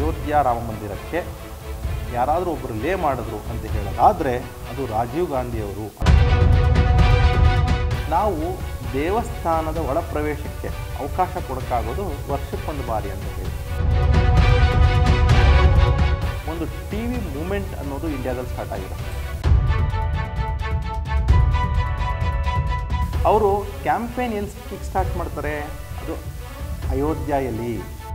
ಅಯೋಧ್ಯ ರಾಮ ಮಂದಿರಕ್ಕೆ ಯಾರಾದರೂ ಒಬ್ಬರು ಲೇ ಮಾಡಿದ್ರು ಅಂತ ಹೇಳೋದಾದರೆ ಅದು ರಾಜೀವ್ ಗಾಂಧಿಯವರು ನಾವು ದೇವಸ್ಥಾನದ ಒಳ ಪ್ರವೇಶಕ್ಕೆ ಅವಕಾಶ ಕೊಡೋಕ್ಕಾಗೋದು ವರ್ಷಕ್ಕೊಂದು ಬಾರಿ ಅಂತ ಹೇಳಿ ಒಂದು ಟಿ ವಿ ಮೂಮೆಂಟ್ ಅನ್ನೋದು ಇಂಡಿಯಾದಲ್ಲಿ ಸ್ಟಾರ್ಟ್ ಆಗಿದೆ ಅವರು ಕ್ಯಾಂಪೇನ್ ಎಲ್ಲಿ ಕಿಕ್ ಸ್ಟಾರ್ಟ್ ಮಾಡ್ತಾರೆ ಅದು ಅಯೋಧ್ಯೆಯಲ್ಲಿ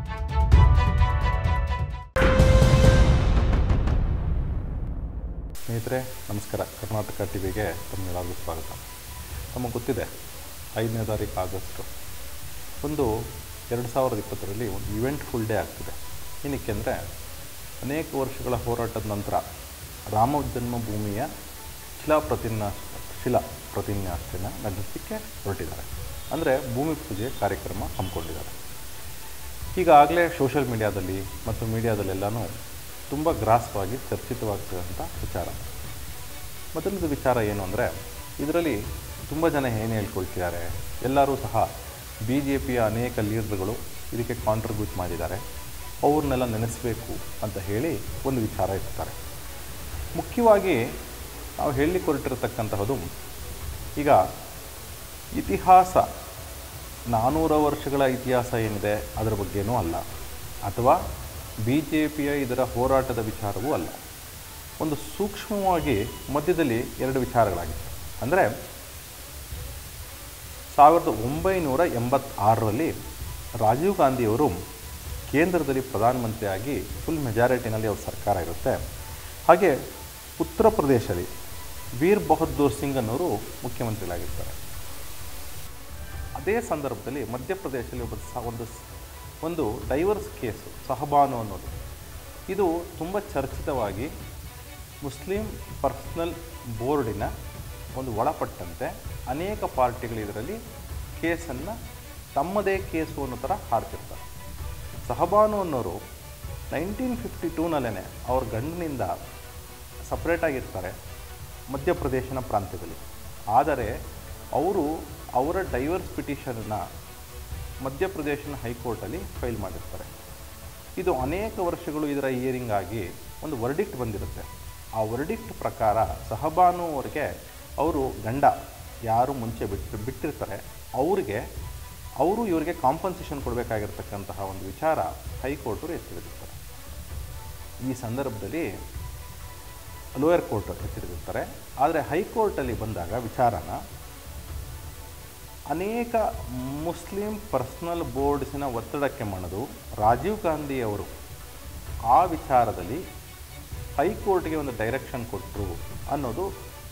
ಸ್ನೇಹಿತರೆ ನಮಸ್ಕಾರ ಕರ್ನಾಟಕ ಟಿವಿಗೆ ತಮಗೆಲ್ಲರಿಗೂ ಸ್ವಾಗತ ನಮಗೆ ಗೊತ್ತಿದೆ ಐದನೇ ತಾರೀಕು ಆಗಸ್ಟು ಒಂದು ಎರಡು ಸಾವಿರದ ಇಪ್ಪತ್ತರಲ್ಲಿ ಒಂದು ಇವೆಂಟ್ಫುಲ್ ಡೇ ಆಗ್ತಿದೆ ಏನಕ್ಕೆ ಅಂದರೆ ಅನೇಕ ವರ್ಷಗಳ ಹೋರಾಟದ ನಂತರ ರಾಮ ಜನ್ಮಭೂಮಿಯ ಶಿಲಾ ಪ್ರತಿನ್ಯಾ ಶಿಲಾ ಪ್ರತಿನ್ಯಾಸನ ನಡೆಸಲಿಕ್ಕೆ ಹೊರಟಿದ್ದಾರೆ ಅಂದರೆ ಭೂಮಿ ಪೂಜೆ ಕಾರ್ಯಕ್ರಮ ಹಮ್ಮಿಕೊಂಡಿದ್ದಾರೆ ಈಗಾಗಲೇ ಸೋಷಿಯಲ್ ಮೀಡಿಯಾದಲ್ಲಿ ಮತ್ತು ಮೀಡಿಯಾದಲ್ಲೆಲ್ಲನೂ ತುಂಬ ಗ್ರಾಸವಾಗಿ ಚರ್ಚಿತವಾಗ್ತಿರೋಂಥ ವಿಚಾರ ಮೊದಲನೇದು ವಿಚಾರ ಏನು ಅಂದರೆ ಇದರಲ್ಲಿ ತುಂಬ ಜನ ಏನು ಹೇಳ್ಕೊಳ್ತಿದ್ದಾರೆ ಎಲ್ಲರೂ ಸಹ ಬಿ ಜೆ ಪಿಯ ಅನೇಕ ಲೀಡರ್ಗಳು ಇದಕ್ಕೆ ಕಾಂಟ್ರಿಬ್ಯೂಟ್ ಮಾಡಿದ್ದಾರೆ ಅವ್ರನ್ನೆಲ್ಲ ನೆನೆಸಬೇಕು ಅಂತ ಹೇಳಿ ಒಂದು ವಿಚಾರ ಇರ್ತಾರೆ ಮುಖ್ಯವಾಗಿ ನಾವು ಹೇಳಲಿಕ್ಕೆ ಹೊರಟಿರತಕ್ಕಂತಹದ್ದು ಈಗ ಇತಿಹಾಸ ನಾನ್ನೂರ ವರ್ಷಗಳ ಇತಿಹಾಸ ಏನಿದೆ ಅದರ ಬಗ್ಗೆನೂ ಅಲ್ಲ ಅಥವಾ ಬಿ ಜೆ ಪಿಯ ಇದರ ಹೋರಾಟದ ವಿಚಾರವೂ ಅಲ್ಲ ಒಂದು ಸೂಕ್ಷ್ಮವಾಗಿ ಮಧ್ಯದಲ್ಲಿ ಎರಡು ವಿಚಾರಗಳಾಗಿತ್ತು ಅಂದರೆ ಸಾವಿರದ ಒಂಬೈನೂರ ಎಂಬತ್ತಾರರಲ್ಲಿ ರಾಜೀವ್ ಗಾಂಧಿಯವರು ಕೇಂದ್ರದಲ್ಲಿ ಪ್ರಧಾನಮಂತ್ರಿಯಾಗಿ ಫುಲ್ ಮೆಜಾರಿಟಿನಲ್ಲಿ ಅವ್ರ ಸರ್ಕಾರ ಇರುತ್ತೆ ಹಾಗೆ ಉತ್ತರ ಪ್ರದೇಶದಲ್ಲಿ ವೀರ್ ಬಹದ್ದೂರ್ ಸಿಂಗ್ ಅನ್ನೋರು ಮುಖ್ಯಮಂತ್ರಿಗಳಾಗಿರ್ತಾರೆ ಅದೇ ಸಂದರ್ಭದಲ್ಲಿ ಮಧ್ಯಪ್ರದೇಶದಲ್ಲಿ ಒಬ್ಬ ಸ ಒಂದು ಸ್- ಒಂದು ಡೈವರ್ಸ್ ಕೇಸು ಸಹಬಾನು ಅನ್ನೋದು ಇದು ತುಂಬ ಚರ್ಚಿತವಾಗಿ ಮುಸ್ಲಿಂ ಪರ್ಸನಲ್ ಬೋರ್ಡಿನ ಒಂದು ಒಳಪಟ್ಟಂತೆ ಅನೇಕ ಪಾರ್ಟಿಗಳು ಇದರಲ್ಲಿ ಕೇಸನ್ನು ತಮ್ಮದೇ ಕೇಸು ಅನ್ನೋ ಥರ ಹಾಡ್ತಿರ್ತಾರೆ ಸಹಬಾನು ಅನ್ನೋರು ನೈನ್ಟೀನ್ ಫಿಫ್ಟಿ ಟೂನಲ್ಲೇ ಅವ್ರ ಗಂಡನಿಂದ ಸಪ್ರೇಟಾಗಿರ್ತಾರೆ ಮಧ್ಯಪ್ರದೇಶನ ಪ್ರಾಂತ್ಯದಲ್ಲಿ ಆದರೆ ಅವರು ಅವರ ಡೈವರ್ಸ್ ಪಿಟಿಷನನ್ನು ಮಧ್ಯಪ್ರದೇಶನ ಹೈಕೋರ್ಟಲ್ಲಿ ಫೈಲ್ ಮಾಡಿರ್ತಾರೆ ಇದು ಅನೇಕ ವರ್ಷಗಳು ಇದರ ಹಿಯರಿಂಗ್ ಆಗಿ ಒಂದು ವರ್ಡಿಕ್ಟ್ ಬಂದಿರುತ್ತೆ ಆ ವರ್ಡಿಕ್ಟ್ ಪ್ರಕಾರ ಸಹಬಾನು ಅವರಿಗೆ ಅವರು ಗಂಡ ಯಾರು ಮುಂಚೆ ಬಿಟ್ಟು ಬಿಟ್ಟಿರ್ತಾರೆ ಅವ್ರಿಗೆ ಅವರು ಇವರಿಗೆ ಕಾಂಪನ್ಸೇಷನ್ ಕೊಡಬೇಕಾಗಿರ್ತಕ್ಕಂತಹ ಒಂದು ವಿಚಾರ ಹೈಕೋರ್ಟರು ಎತ್ತಿಡಿರ್ತಾರೆ ಈ ಸಂದರ್ಭದಲ್ಲಿ ಲೋಯರ್ ಕೋರ್ಟ್ ಎತ್ತಿಡಿರ್ತಾರೆ ಆದರೆ ಹೈಕೋರ್ಟಲ್ಲಿ ಬಂದಾಗ ವಿಚಾರನ ಅನೇಕ ಮುಸ್ಲಿಂ ಪರ್ಸನಲ್ ಬೋರ್ಡ್ಸಿನ ಒತ್ತಡಕ್ಕೆ ಮಣಿದು ರಾಜೀವ್ ಗಾಂಧಿ ಅವರು ಆ ವಿಚಾರದಲ್ಲಿ ಹೈಕೋರ್ಟ್ಗೆ ಒಂದು ಡೈರೆಕ್ಷನ್ ಕೊಟ್ಟರು ಅನ್ನೋದು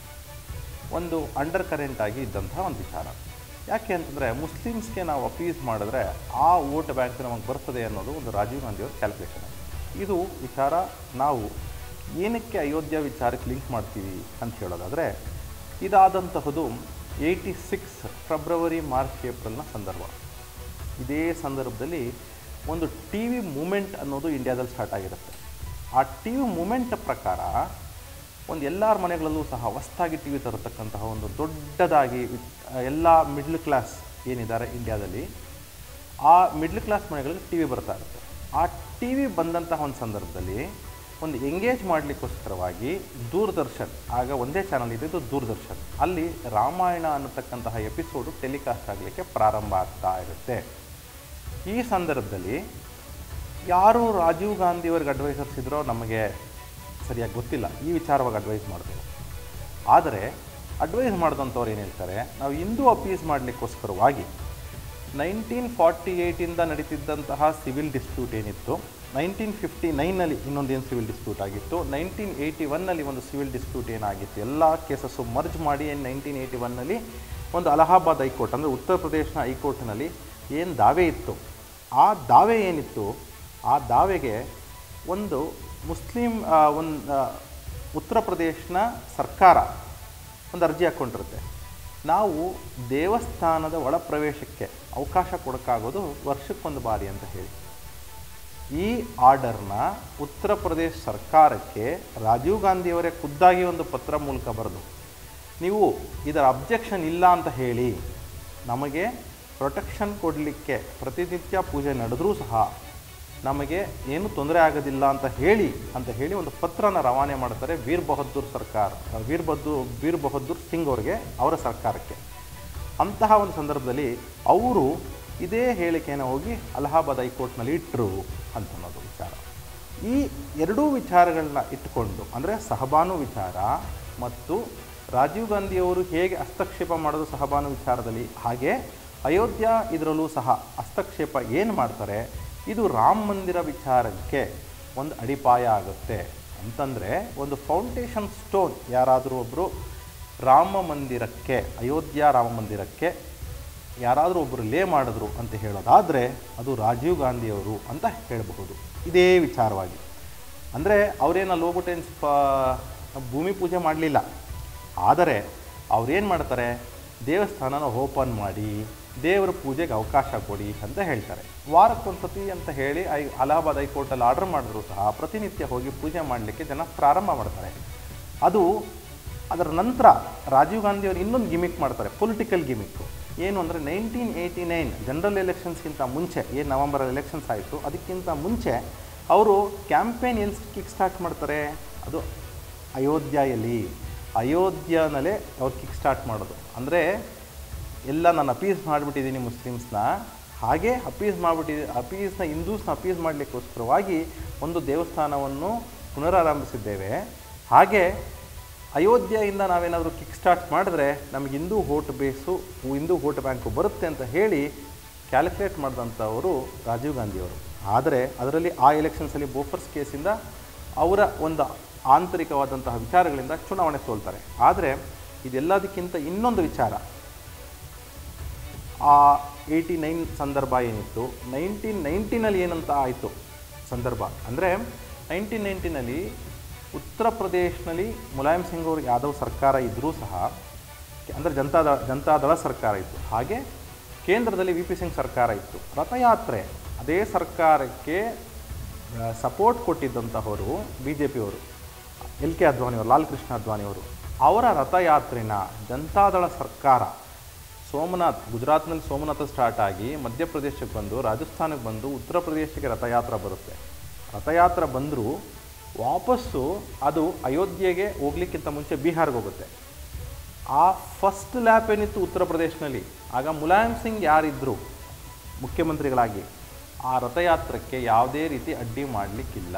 ಒಂದು ಅಂಡರ್ ಕರೆಂಟ್ ಆಗಿ ಇದ್ದಂಥ ಒಂದು ವಿಚಾರ ಯಾಕೆ ಅಂತಂದರೆ ಮುಸ್ಲಿಮ್ಸ್ಗೆ ನಾವು ಅಪೀಸ್ ಮಾಡಿದ್ರೆ ಆ ವೋಟ್ ಬ್ಯಾಂಕ್ ನಮಗೆ ಬರ್ತದೆ ಅನ್ನೋದು ಒಂದು ರಾಜೀವ್ ಗಾಂಧಿಯವ್ರ ಕ್ಯಾಲ್ಕುಲೇಷನ್ ಇದು ವಿಚಾರ ನಾವು ಏನಕ್ಕೆ ಅಯೋಧ್ಯ ವಿಚಾರಕ್ಕೆ ಲಿಂಕ್ ಮಾಡ್ತೀವಿ ಅಂತ ಹೇಳೋದಾದರೆ ಇದಾದಂತಹದ್ದು ಏಯ್ಟಿ ಸಿಕ್ಸ್ ಫೆಬ್ರವರಿ ಮಾರ್ಚ್ ಏಪ್ರಿಲ್ನ ಸಂದರ್ಭ ಇದೇ ಸಂದರ್ಭದಲ್ಲಿ ಒಂದು ಟಿ ವಿ ಮೂಮೆಂಟ್ ಅನ್ನೋದು ಇಂಡಿಯಾದಲ್ಲಿ ಸ್ಟಾರ್ಟ್ ಆಗಿರುತ್ತೆ ಆ ಟಿ ವಿ ಮೂಮೆಂಟ್ ಪ್ರಕಾರ ಒಂದು ಎಲ್ಲರ ಮನೆಗಳಲ್ಲೂ ಸಹ ಹೊಸ್ದಾಗಿ ಟಿ ವಿ ತರತಕ್ಕಂತಹ ಒಂದು ದೊಡ್ಡದಾಗಿ ಎಲ್ಲ ಮಿಡ್ಲ್ ಕ್ಲಾಸ್ ಏನಿದ್ದಾರೆ ಇಂಡಿಯಾದಲ್ಲಿ ಆ ಮಿಡ್ಲ್ ಕ್ಲಾಸ್ ಮನೆಗಳಲ್ಲಿ ಟಿ ವಿ ಬರ್ತಾ ಇರುತ್ತೆ ಆ ಟಿ ವಿ ಬಂದಂತಹ ಒಂದು ಸಂದರ್ಭದಲ್ಲಿ ಒಂದು ಎಂಗೇಜ್ ಮಾಡಲಿಕ್ಕೋಸ್ಕರವಾಗಿ ದೂರದರ್ಶನ್ ಆಗ ಒಂದೇ ಚಾನಲ್ ಇದ್ದಿದ್ದು ದೂರದರ್ಶನ್ ಅಲ್ಲಿ ರಾಮಾಯಣ ಅನ್ನತಕ್ಕಂತಹ ಎಪಿಸೋಡು ಟೆಲಿಕಾಸ್ಟ್ ಆಗಲಿಕ್ಕೆ ಪ್ರಾರಂಭ ಆಗ್ತಾ ಇರುತ್ತೆ ಈ ಸಂದರ್ಭದಲ್ಲಿ ಯಾರು ರಾಜೀವ್ ಗಾಂಧಿಯವ್ರಿಗೆ ಅಡ್ವೈಸರ್ಸ್ ಇದ್ರೋ ನಮಗೆ ಸರಿಯಾಗಿ ಗೊತ್ತಿಲ್ಲ ಈ ವಿಚಾರವಾಗಿ ಅಡ್ವೈಸ್ ಮಾಡಿದ್ರು ಆದರೆ ಅಡ್ವೈಸ್ ಮಾಡಿದಂಥವ್ರು ಏನು ಹೇಳ್ತಾರೆ ನಾವು ಹಿಂದೂ ಅಪೀಸ್ ಮಾಡಲಿಕ್ಕೋಸ್ಕರವಾಗಿ ನೈನ್ಟೀನ್ ಫಾರ್ಟಿ ಏಯ್ಟಿಂದ ನಡೀತಿದ್ದಂತಹ ಸಿವಿಲ್ ಡಿಸ್ಪ್ಯೂಟ್ ಏನಿತ್ತು ನೈನ್ಟೀನ್ ಫಿಫ್ಟಿ ನೈನಲ್ಲಿ ಇನ್ನೊಂದೇನು ಸಿವಿಲ್ ಡಿಸ್ಪ್ಯೂಟ್ ಆಗಿತ್ತು ನೈನ್ಟೀನ್ ಏಯ್ಟಿ ಒನ್ನಲ್ಲಿ ಒಂದು ಸಿವಿಲ್ ಡಿಸ್ಪ್ಯೂಟ್ ಏನಾಗಿತ್ತು ಎಲ್ಲ ಕೇಸಸ್ಸು ಮರ್ಜ್ ಮಾಡಿ ನೈನ್ಟೀನ್ ಏಯ್ಟಿ ಒನ್ನಲ್ಲಿ ಒಂದು ಅಲಹಾಬಾದ್ ಹೈಕೋರ್ಟ್ ಅಂದರೆ ಉತ್ತರ ಪ್ರದೇಶನ ಹೈಕೋರ್ಟ್ನಲ್ಲಿ ಏನು ದಾವೆ ಇತ್ತು ಆ ದಾವೆ ಏನಿತ್ತು ಆ ದಾವೆಗೆ ಒಂದು ಮುಸ್ಲಿಂ ಒಂದು ಉತ್ತರ ಪ್ರದೇಶನ ಸರ್ಕಾರ ಒಂದು ಅರ್ಜಿ ಹಾಕ್ಕೊಂಡಿರುತ್ತೆ ನಾವು ದೇವಸ್ಥಾನದ ಒಳ ಪ್ರವೇಶಕ್ಕೆ ಅವಕಾಶ ಕೊಡೋಕ್ಕಾಗೋದು ವರ್ಷಕ್ಕೊಂದು ಬಾರಿ ಅಂತ ಹೇಳಿ ಈ ಆರ್ಡರ್ನ ಉತ್ತರ ಪ್ರದೇಶ ಸರ್ಕಾರಕ್ಕೆ ರಾಜೀವ್ ಗಾಂಧಿಯವರೇ ಖುದ್ದಾಗಿ ಒಂದು ಪತ್ರ ಮೂಲಕ ಬರೆದು ನೀವು ಇದರ ಅಬ್ಜೆಕ್ಷನ್ ಇಲ್ಲ ಅಂತ ಹೇಳಿ ನಮಗೆ ಪ್ರೊಟೆಕ್ಷನ್ ಕೊಡಲಿಕ್ಕೆ ಪ್ರತಿನಿತ್ಯ ಪೂಜೆ ನಡೆದರೂ ಸಹ ನಮಗೆ ಏನು ತೊಂದರೆ ಆಗೋದಿಲ್ಲ ಅಂತ ಹೇಳಿ ಅಂತ ಹೇಳಿ ಒಂದು ಪತ್ರನ ರವಾನೆ ಮಾಡ್ತಾರೆ ವೀರ್ ಬಹದ್ದೂರ್ ಸರ್ಕಾರ ವೀರ್ ಬಹದ್ದೂ ವೀರ್ ಬಹದ್ದೂರ್ ಸಿಂಗ್ ಅವರಿಗೆ ಅವರ ಸರ್ಕಾರಕ್ಕೆ ಅಂತಹ ಒಂದು ಸಂದರ್ಭದಲ್ಲಿ ಅವರು ಇದೇ ಹೇಳಿಕೆಯನ್ನು ಹೋಗಿ ಅಲಹಾಬಾದ್ ಹೈಕೋರ್ಟ್ನಲ್ಲಿ ಇಟ್ಟರು ಅಂತ ಅನ್ನೋದು ವಿಚಾರ ಈ ಎರಡೂ ವಿಚಾರಗಳನ್ನ ಇಟ್ಟುಕೊಂಡು ಅಂದರೆ ಸಹಬಾನು ವಿಚಾರ ಮತ್ತು ರಾಜೀವ್ ಗಾಂಧಿಯವರು ಹೇಗೆ ಹಸ್ತಕ್ಷೇಪ ಮಾಡೋದು ಸಹಬಾನು ವಿಚಾರದಲ್ಲಿ ಹಾಗೆ ಅಯೋಧ್ಯ ಇದರಲ್ಲೂ ಸಹ ಹಸ್ತಕ್ಷೇಪ ಏನು ಮಾಡ್ತಾರೆ ಇದು ರಾಮ ಮಂದಿರ ವಿಚಾರಕ್ಕೆ ಒಂದು ಅಡಿಪಾಯ ಆಗುತ್ತೆ ಅಂತಂದರೆ ಒಂದು ಫೌಂಡೇಶನ್ ಸ್ಟೋನ್ ಯಾರಾದರೂ ಒಬ್ಬರು ರಾಮ ಮಂದಿರಕ್ಕೆ ಅಯೋಧ್ಯ ರಾಮ ಮಂದಿರಕ್ಕೆ ಯಾರಾದರೂ ಒಬ್ಬರು ಲೇ ಮಾಡಿದ್ರು ಅಂತ ಹೇಳೋದಾದರೆ ಅದು ರಾಜೀವ್ ಗಾಂಧಿಯವರು ಅಂತ ಹೇಳಬಹುದು ಇದೇ ವಿಚಾರವಾಗಿ ಅಂದರೆ ಅವರೇನು ಅಲ್ಲಿ ಹೋಗ್ಬಿಟ್ಟೇನು ಪ ಭೂಮಿ ಪೂಜೆ ಮಾಡಲಿಲ್ಲ ಆದರೆ ಅವ್ರೇನು ಮಾಡ್ತಾರೆ ದೇವಸ್ಥಾನನ ಓಪನ್ ಮಾಡಿ ದೇವರ ಪೂಜೆಗೆ ಅವಕಾಶ ಕೊಡಿ ಅಂತ ಹೇಳ್ತಾರೆ ವಾರಕ್ಕೊಂದ್ಸತಿ ಅಂತ ಹೇಳಿ ಐ ಅಲಹಾಬಾದ್ ಹೈಕೋರ್ಟಲ್ಲಿ ಆರ್ಡರ್ ಮಾಡಿದ್ರು ಸಹ ಪ್ರತಿನಿತ್ಯ ಹೋಗಿ ಪೂಜೆ ಮಾಡಲಿಕ್ಕೆ ಜನ ಪ್ರಾರಂಭ ಮಾಡ್ತಾರೆ ಅದು ಅದರ ನಂತರ ರಾಜೀವ್ ಗಾಂಧಿ ಅವರು ಇನ್ನೊಂದು ಗಿಮಿಕ್ ಮಾಡ್ತಾರೆ ಪೊಲಿಟಿಕಲ್ ಗಿಮಿಕ್ಕು ಏನು ಅಂದರೆ ನೈನ್ಟೀನ್ ಏಯ್ಟಿ ನೈನ್ ಜನರಲ್ ಎಲೆಕ್ಷನ್ಸ್ಗಿಂತ ಮುಂಚೆ ಏನು ನವಂಬರಲ್ಲಿ ಎಲೆಕ್ಷನ್ಸ್ ಆಯಿತು ಅದಕ್ಕಿಂತ ಮುಂಚೆ ಅವರು ಕ್ಯಾಂಪೇನ್ ಎಲ್ಲಿ ಕಿಕ್ ಸ್ಟಾರ್ಟ್ ಮಾಡ್ತಾರೆ ಅದು ಅಯೋಧ್ಯೆಯಲ್ಲಿ ಅಯೋಧ್ಯನಲ್ಲೇ ಅವ್ರು ಕಿಕ್ ಸ್ಟಾರ್ಟ್ ಮಾಡೋದು ಅಂದರೆ ಎಲ್ಲ ನಾನು ಅಪೀಸ್ ಮಾಡಿಬಿಟ್ಟಿದ್ದೀನಿ ಮುಸ್ಲಿಮ್ಸ್ನ ಹಾಗೆ ಅಪೀಸ್ ಮಾಡಿಬಿಟ್ಟಿದ್ದೀನಿ ಅಪೀಸ್ನ ಹಿಂದೂಸ್ನ ಅಪೀಸ್ ಮಾಡಲಿಕ್ಕೋಸ್ಕರವಾಗಿ ಒಂದು ದೇವಸ್ಥಾನವನ್ನು ಪುನರಾರಂಭಿಸಿದ್ದೇವೆ ಹಾಗೆ ಅಯೋಧ್ಯೆಯಿಂದ ನಾವೇನಾದರೂ ಕಿಕ್ ಸ್ಟಾರ್ಟ್ ಮಾಡಿದ್ರೆ ನಮಗೆ Hindu vote base Hindu vote bank ಬರುತ್ತೆ ಅಂತ ಹೇಳಿ ಕ್ಯಾಲ್ಕುಲೇಟ್ ಮಾಡಿದಂಥವರು ರಾಜೀವ್ ಗಾಂಧಿಯವರು ಆದರೆ ಅದರಲ್ಲಿ ಆ ಎಲೆಕ್ಷನ್ಸಲ್ಲಿ ಬೋಫರ್ಸ್ ಕೇಸಿಂದ ಅವರ ಒಂದು ಆಂತರಿಕವಾದಂತಹ ವಿಚಾರಗಳಿಂದ ಚುನಾವಣೆ ಸೋಲ್ತಾರೆ ಆದರೆ ಇದೆಲ್ಲದಕ್ಕಿಂತ ಇನ್ನೊಂದು ವಿಚಾರ ಆ ಏಯ್ಟಿ ನೈನ್ ಸಂದರ್ಭ ಏನಿತ್ತು ನೈನ್ಟೀನ್ ನೈನ್ಟೀನಲ್ಲಿ ಏನಂತ ಆಯಿತು ಸಂದರ್ಭ ಅಂದರೆ ನೈನ್ಟೀನ್ ನೈನ್ಟೀನಲ್ಲಿ ಉತ್ತರ ಪ್ರದೇಶನಲ್ಲಿ ಮುಲಾಯಂ ಸಿಂಗ್ ಅವರು ಯಾದವ್ ಸರ್ಕಾರ ಇದ್ದರೂ ಸಹ ಅಂದರೆ ಜನತಾದಳ ಜನತಾದಳ ಸರ್ಕಾರ ಇತ್ತು ಹಾಗೆ ಕೇಂದ್ರದಲ್ಲಿ ವಿ ಪಿ ಸಿಂಗ್ ಸರ್ಕಾರ ಇತ್ತು ರಥಯಾತ್ರೆ ಅದೇ ಸರ್ಕಾರಕ್ಕೆ ಸಪೋರ್ಟ್ ಕೊಟ್ಟಿದ್ದಂತಹವರು ಬಿ ಜೆ ಪಿಯವರು ಎಲ್ ಕೆ ಅದ್ವಾನಿಯವರು ಲಾಲ್ ಕೃಷ್ಣ ಅದ್ವಾನಿಯವರು ಅವರ ರಥಯಾತ್ರೆನ ಜನತಾದಳ ಸರ್ಕಾರ ಸೋಮನಾಥ್ ಗುಜರಾತ್ನಲ್ಲಿ ಸೋಮನಾಥ ಸ್ಟಾರ್ಟ್ ಆಗಿ ಮಧ್ಯಪ್ರದೇಶಕ್ಕೆ ಬಂದು ರಾಜಸ್ಥಾನಕ್ಕೆ ಬಂದು ಉತ್ತರ ಪ್ರದೇಶಕ್ಕೆ ರಥಯಾತ್ರೆ ಬರುತ್ತೆ ರಥಯಾತ್ರೆ ಬಂದರೂ ವಾಪಸ್ಸು ಅದು ಅಯೋಧ್ಯೆಗೆ ಹೋಗ್ಲಿಕ್ಕಿಂತ ಮುಂಚೆ ಬಿಹಾರ್ಗೆ ಹೋಗುತ್ತೆ ಆ ಫಸ್ಟ್ ಲ್ಯಾಪ್ ಏನಿತ್ತು ಉತ್ತರ ಪ್ರದೇಶನಲ್ಲಿ ಆಗ ಮುಲಾಯಂ ಸಿಂಗ್ ಯಾರಿದ್ದರು ಮುಖ್ಯಮಂತ್ರಿಗಳಾಗಿ ಆ ರಥಯಾತ್ರಕ್ಕೆ ಯಾವುದೇ ರೀತಿ ಅಡ್ಡಿ ಮಾಡಲಿಕ್ಕಿಲ್ಲ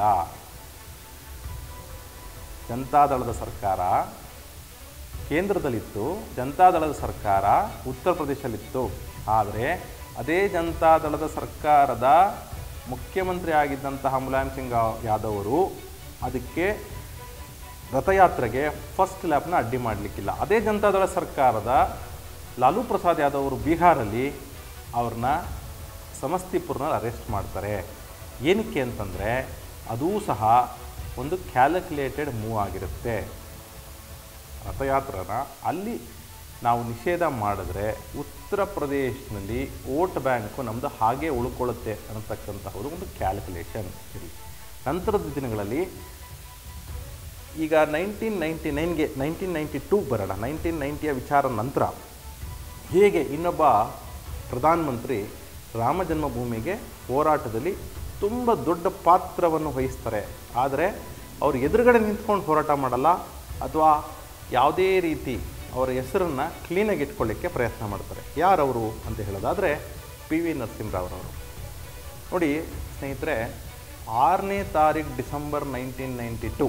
ಜನತಾದಳದ ಸರ್ಕಾರ ಕೇಂದ್ರದಲ್ಲಿತ್ತು ಜನತಾದಳದ ಸರ್ಕಾರ ಉತ್ತರ ಪ್ರದೇಶದಲ್ಲಿತ್ತು ಆದರೆ ಅದೇ ಜನತಾದಳದ ಸರ್ಕಾರದ ಮುಖ್ಯಮಂತ್ರಿ ಆಗಿದ್ದಂತಹ ಮುಲಾಯಂ ಸಿಂಗ್ ಯಾದವ್ ಅವರು ಅದಕ್ಕೆ ರಥಯಾತ್ರೆಗೆ ಫಸ್ಟ್ ಲ್ಯಾಪ್ನ ಅಡ್ಡಿ ಮಾಡಲಿಕ್ಕಿಲ್ಲ ಅದೇ ಜನತಾದಳ ಸರ್ಕಾರದ ಲಾಲೂ ಪ್ರಸಾದ್ ಯಾದವ್ ಅವರು ಬಿಹಾರಲ್ಲಿ ಅವ್ರನ್ನ ಸಮಸ್ತಿಪುರ್ನಲ್ಲಿ ಅರೆಸ್ಟ್ ಮಾಡ್ತಾರೆ ಏನಕ್ಕೆ ಅಂತಂದರೆ ಅದೂ ಸಹ ಒಂದು ಕ್ಯಾಲ್ಕುಲೇಟೆಡ್ ಮೂವ್ ಆಗಿರುತ್ತೆ ರಥಯಾತ್ರನ ಅಲ್ಲಿ ನಾವು ನಿಷೇಧ ಮಾಡಿದ್ರೆ ಉತ್ತರ ಪ್ರದೇಶದಲ್ಲಿ ವೋಟ್ ಬ್ಯಾಂಕು ನಮ್ಮದು ಹಾಗೆ ಉಳ್ಕೊಳ್ಳುತ್ತೆ ಅನ್ನತಕ್ಕಂತಹದ್ದು ಒಂದು ಕ್ಯಾಲ್ಕುಲೇಷನ್ ಇರಲಿ ನಂತರದ ದಿನಗಳಲ್ಲಿ ಈಗ ನೈನ್ಟೀನ್ ನೈಂಟಿ ನೈನ್ಗೆ ನೈನ್ಟೀನ್ ನೈಂಟಿ ಟೂ ಬರೋಣ ನೈನ್ಟೀನ್ ನೈಂಟಿಯ ವಿಚಾರ ನಂತರ ಹೇಗೆ ಇನ್ನೊಬ್ಬ ಪ್ರಧಾನಮಂತ್ರಿ ರಾಮ ಜನ್ಮಭೂಮಿಗೆ ಹೋರಾಟದಲ್ಲಿ ತುಂಬ ದೊಡ್ಡ ಪಾತ್ರವನ್ನು ವಹಿಸ್ತಾರೆ ಆದರೆ ಅವ್ರು ಎದುರುಗಡೆ ನಿಂತ್ಕೊಂಡು ಹೋರಾಟ ಮಾಡಲ್ಲ ಅಥವಾ ಯಾವುದೇ ರೀತಿ ಅವರ ಹೆಸರನ್ನು ಕ್ಲೀನಾಗಿ ಇಟ್ಕೊಳ್ಳಿಕ್ಕೆ ಪ್ರಯತ್ನ ಮಾಡ್ತಾರೆ ಯಾರವರು ಅಂತ ಹೇಳೋದಾದರೆ ಪಿ ವಿ ನರಸಿಂಹರಾವ್ರವರು ನೋಡಿ ಸ್ನೇಹಿತರೆ ಆರನೇ ತಾರೀಕು ಡಿಸೆಂಬರ್ ನೈನ್ಟೀನ್ ನೈಂಟಿ ಟು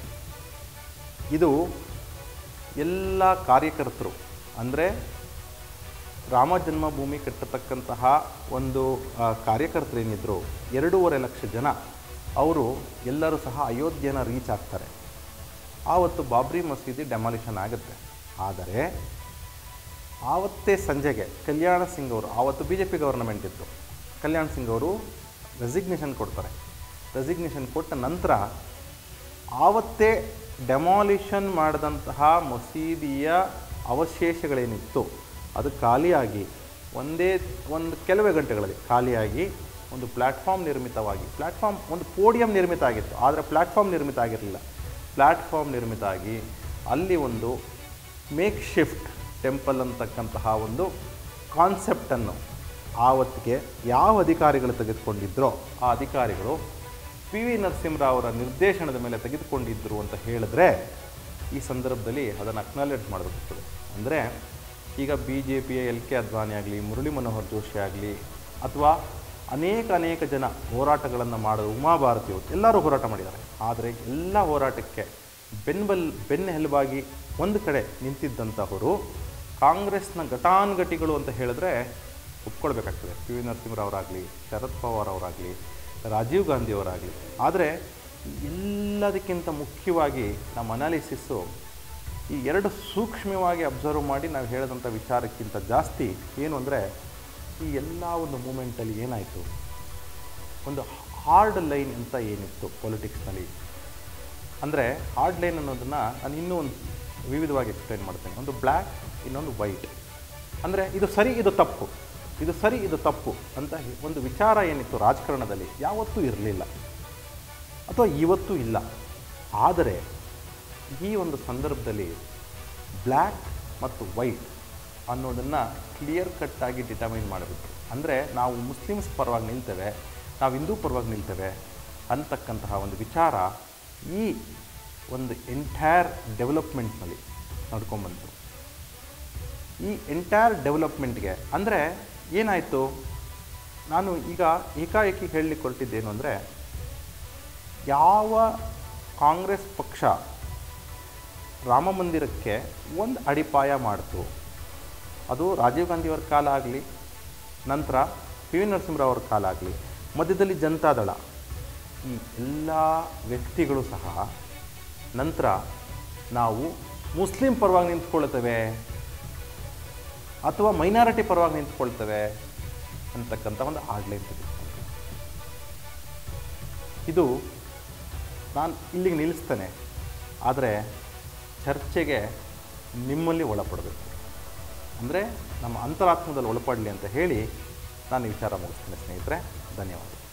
ಇದು ಎಲ್ಲ ಕಾರ್ಯಕರ್ತರು ಅಂದರೆ ರಾಮ ಜನ್ಮಭೂಮಿ ಕಟ್ಟತಕ್ಕಂತಹ ಒಂದು ಆ, ಕಾರ್ಯಕರ್ತರೇನಿದ್ರು ಎರಡೂವರೆ ಲಕ್ಷ ಜನ ಅವರು ಎಲ್ಲರೂ ಸಹ ಅಯೋಧ್ಯೆನ ರೀಚ್ ಆಗ್ತಾರೆ ಆವತ್ತು ಬಾಬ್ರಿ ಮಸೀದಿ ಡೆಮಾಲಿಷನ್ ಆಗುತ್ತೆ ಆದರೆ ಆವತ್ತೇ ಸಂಜೆಗೆ ಕಲ್ಯಾಣ ಸಿಂಗ್ ಅವರು ಆವತ್ತು ಬಿ ಜೆ ಪಿ ಗವರ್ನಮೆಂಟ್ ಇತ್ತು ಕಲ್ಯಾಣ್ ಸಿಂಗ್ ಅವರು ರೆಸಿಗ್ನೇಷನ್ ಕೊಡ್ತಾರೆ ರೆಸಿಗ್ನೇಷನ್ ಕೊಟ್ಟ ನಂತರ ಆವತ್ತೇ ಡೆಮಾಲಿಷನ್ ಮಾಡಿದಂತಹ ಮಸೀದಿಯ ಅವಶೇಷಗಳೇನಿತ್ತು ಅದು ಖಾಲಿಯಾಗಿ ಒಂದೇ ಒಂದು ಕೆಲವೇ ಗಂಟೆಗಳಲ್ಲಿ ಖಾಲಿಯಾಗಿ ಒಂದು ಪ್ಲ್ಯಾಟ್ಫಾರ್ಮ್ ನಿರ್ಮಿತವಾಗಿ ಪ್ಲ್ಯಾಟ್ಫಾರ್ಮ್ ಒಂದು ಪೋಡಿಯಂ ನಿರ್ಮಿತ ಆಗಿತ್ತು ಆದರೆ ಪ್ಲ್ಯಾಟ್ಫಾರ್ಮ್ ನಿರ್ಮಿತ ಆಗಿರಲಿಲ್ಲ ಪ್ಲ್ಯಾಟ್ಫಾರ್ಮ್ ನಿರ್ಮಿತ ಆಗಿ ಅಲ್ಲಿ ಒಂದು ಮೇಕ್ ಶಿಫ್ಟ್ ಟೆಂಪಲ್ ಅಂತಕ್ಕಂತಹ ಒಂದು ಕಾನ್ಸೆಪ್ಟನ್ನು ಆವತ್ತಿಗೆ ಯಾವ ಅಧಿಕಾರಿಗಳು ತೆಗೆದುಕೊಂಡಿದ್ರೋ ಆ ಅಧಿಕಾರಿಗಳು ಪಿ ವಿ ನರಸಿಂಹರಾವ್ ಅವರ ನಿರ್ದೇಶನದ ಮೇಲೆ ತೆಗೆದುಕೊಂಡಿದ್ದರು ಅಂತ ಹೇಳಿದ್ರೆ ಈ ಸಂದರ್ಭದಲ್ಲಿ ಅದನ್ನು ಅಕ್ನಾಲೆಡ್ಜ್ ಮಾಡಬೇಕಾಗ್ತದೆ ಅಂದರೆ ಈಗ ಬಿ ಜೆ ಪಿಯ ಎಲ್ ಕೆ ಅದ್ವಾನಿ ಆಗಲಿ ಮುರಳಿ ಮನೋಹರ್ ಜೋಶಿ ಆಗಲಿ ಅಥವಾ ಅನೇಕ ಅನೇಕ ಜನ ಹೋರಾಟಗಳನ್ನು ಮಾಡೋದು ಉಮಾಭಾರತಿಯವರು ಎಲ್ಲರೂ ಹೋರಾಟ ಮಾಡಿದ್ದಾರೆ ಆದರೆ ಎಲ್ಲ ಹೋರಾಟಕ್ಕೆ ಬೆನ್ಬಲ್ ಬೆನ್ನೆಲುಬಾಗಿ ಒಂದು ಕಡೆ ನಿಂತಿದ್ದಂಥವರು ಕಾಂಗ್ರೆಸ್ನ ಘಟಾನುಘಟಿಗಳು ಅಂತ ಹೇಳಿದ್ರೆ ಒಪ್ಕೊಳ್ಬೇಕಾಗ್ತದೆ ಪಿ ವಿ ನರಸಿಂಹರಾವರಾಗಲಿ ಶರದ್ ಪವಾರ್ ಅವರಾಗಲಿ ರಾಜೀವ್ ಗಾಂಧಿ ಅವರಾಗಲಿ ಆದರೆ ಎಲ್ಲದಕ್ಕಿಂತ ಮುಖ್ಯವಾಗಿ ನಮ್ಮ ಅನಾಲಿಸಿಸ್ಸು ಈ ಎರಡು ಸೂಕ್ಷ್ಮವಾಗಿ ಅಬ್ಸರ್ವ್ ಮಾಡಿ ನಾವು ಹೇಳಿದಂಥ ವಿಚಾರಕ್ಕಿಂತ ಜಾಸ್ತಿ ಏನು ಅಂದರೆ ಈ ಎಲ್ಲ ಒಂದು ಮೂಮೆಂಟಲ್ಲಿ ಏನಾಯಿತು ಒಂದು ಹಾರ್ಡ್ ಲೈನ್ ಅಂತ ಏನಿತ್ತು ಪೊಲಿಟಿಕ್ಸ್ನಲ್ಲಿ ಅಂದರೆ ಹಾರ್ಡ್ ಲೈನ್ ಅನ್ನೋದನ್ನು ನಾನು ಇನ್ನೂ ಒಂದು ವಿವಿಧವಾಗಿ ಎಕ್ಸ್ಪ್ಲೈನ್ ಮಾಡ್ತೇನೆ ಒಂದು ಬ್ಲ್ಯಾಕ್ ಇನ್ನೊಂದು ವೈಟ್ ಅಂದರೆ ಇದು ಸರಿ ಇದು ತಪ್ಪು ಇದು ಸರಿ ಇದು ತಪ್ಪು ಅಂತ ಹಿ- ಒಂದು ವಿಚಾರ ಏನಿತ್ತು ರಾಜಕಾರಣದಲ್ಲಿ ಯಾವತ್ತೂ ಇರಲಿಲ್ಲ ಅಥವಾ ಇವತ್ತೂ ಇಲ್ಲ ಆದರೆ ಈ ಒಂದು ಸಂದರ್ಭದಲ್ಲಿ ಬ್ಲ್ಯಾಕ್ ಮತ್ತು ವೈಟ್ ಅನ್ನೋದನ್ನು ಕ್ಲಿಯರ್ ಕಟ್ಟಾಗಿ ಡಿಟರ್ಮೈನ್ ಮಾಡಬೇಕು ಅಂದರೆ ನಾವು ಮುಸ್ಲಿಮ್ಸ್ ಪರವಾಗಿ ನಿಲ್ತೇವೆ ನಾವು ಹಿಂದೂ ಪರವಾಗಿ ನಿಲ್ತೇವೆ ಅಂತಕ್ಕಂತಹ ಒಂದು ವಿಚಾರ ಈ ಒಂದು ಎಂಟೈರ್ ಡೆವಲಪ್ಮೆಂಟ್ನಲ್ಲಿ ನಡ್ಕೊಂಬಂತು ಈ ಎಂಟೈರ್ ಡೆವಲಪ್ಮೆಂಟ್ಗೆ ಅಂದರೆ ಏನಾಯಿತು ನಾನು ಈಗ ಏಕಾಏಕಿ ಹೇಳಲಿಕ್ಕೆ ಹೊರಟಿದ್ದೇನು ಅಂದರೆ ಯಾವ ಕಾಂಗ್ರೆಸ್ ಪಕ್ಷ ರಾಮ ಮಂದಿರಕ್ಕೆ ಒಂದು ಅಡಿಪಾಯ ಮಾಡ್ತು ಅದು ರಾಜೀವ್ ಗಾಂಧಿಯವರ ಕಾಲ ಆಗಲಿ ನಂತರ ಪಿ ವಿ ನರಸಿಂಹರಾವ್ ಅವ್ರ ಕಾಲ ಆಗಲಿ ಮಧ್ಯದಲ್ಲಿ ಜನತಾದಳ ಈ ಎಲ್ಲ ವ್ಯಕ್ತಿಗಳು ಸಹ ನಂತರ ನಾವು ಮುಸ್ಲಿಂ ಪರವಾಗಿ ನಿಂತ್ಕೊಳ್ತೇವೆ ಅಥವಾ ಮೈನಾರಿಟಿ ಪರವಾಗಿ ನಿಂತ್ಕೊಳ್ತೇವೆ ಅಂತಕ್ಕಂಥ ಒಂದು ಆಡ್ಲೈನ್ ತೆಗೆದುಕೊಂಡ್ರು ಇದು ನಾನು ಇಲ್ಲಿಗೆ ನಿಲ್ಲಿಸ್ತೇನೆ ಆದರೆ ಚರ್ಚೆಗೆ ನಿಮ್ಮಲ್ಲಿ ಒಳಪಡಬೇಕು ಅಂದರೆ ನಮ್ಮ ಅಂತರಾತ್ಮದಲ್ಲಿ ಒಳಪಡಲಿ ಅಂತ ಹೇಳಿ ನಾನು ಈ ವಿಚಾರ ಮುಗಿಸ್ತೇನೆ ಸ್ನೇಹಿತರೆ ಧನ್ಯವಾದ